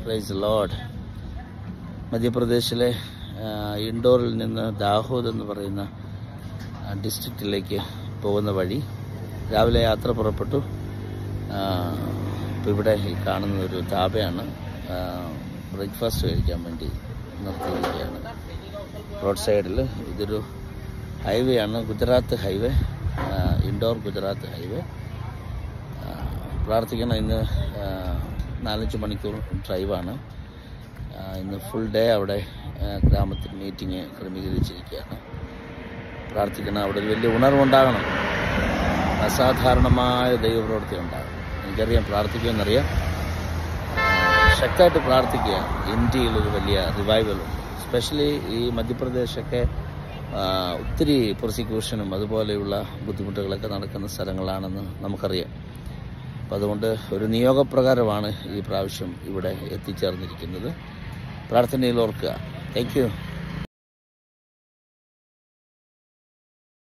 price load മധ്യപ്രദേശിലെ ആ, ഇൻഡോറിൽ നിന്ന് ദാഹോദ് എന്ന് പറയുന്ന ആ, ഡിസ്ട്രിക്റ്റിലേക്ക് പോകുന്ന വഴി രാവിലെ യാത്ര പുറപ്പെട്ടു ഇപ്പോൾ ഇവിടെ ഈ കാണുന്ന ഒരു ധാബയാണ് ബ്രേക്ക്ഫാസ്റ്റ് കഴിക്കാൻ വേണ്ടി നിർത്തിയിരിക്കുകയാണ് റോഡ് സൈഡിൽ ഇതൊരു ഹൈവേ ആണ് ഗുജറാത്ത് ഹൈവേ ആ, ഇൻഡോർ ഗുജറാത്ത് ഹൈവേ ആ, പ്രാർത്ഥിക്കണം ഇന്ന് ആ, നാലഞ്ച് മണിക്കൂർ ഡ്രൈവാണ് ആ, ഇന്ന് ഫുൾ ഡേ അവിടെ ആ, ഗ്രാമത്തിൽ മീറ്റിംഗ് ക്രമീകരിച്ചിരിക്കുകയാണ് പ്രാർത്ഥിക്കണം അവിടെ ഒരു വലിയ ഉണർവുണ്ടാകണം അസാധാരണമായ ദൈവപ്രവൃത്തി ഉണ്ടാകണം എനിക്കറിയാം പ്രാർത്ഥിക്കുമെന്നറിയാം ആ, ശക്തമായിട്ട് പ്രാർത്ഥിക്കുക ഇന്ത്യയിൽ ഒരു വലിയ റിവൈവലുണ്ട് സ്പെഷ്യലി ഈ മധ്യപ്രദേശൊക്കെ ആ, ഒത്തിരി പ്രോസിക്യൂഷനും അതുപോലെയുള്ള ബുദ്ധിമുട്ടുകളൊക്കെ നടക്കുന്ന സ്ഥലങ്ങളാണെന്ന് നമുക്കറിയാം അപ്പം അതുകൊണ്ട് ഒരു നിയോഗപ്രകാരമാണ് ഈ പ്രാവശ്യം ഇവിടെ എത്തിച്ചേർന്നിരിക്കുന്നത് പ്രാർത്ഥനയിൽ ഓർക്കുക താങ്ക് യു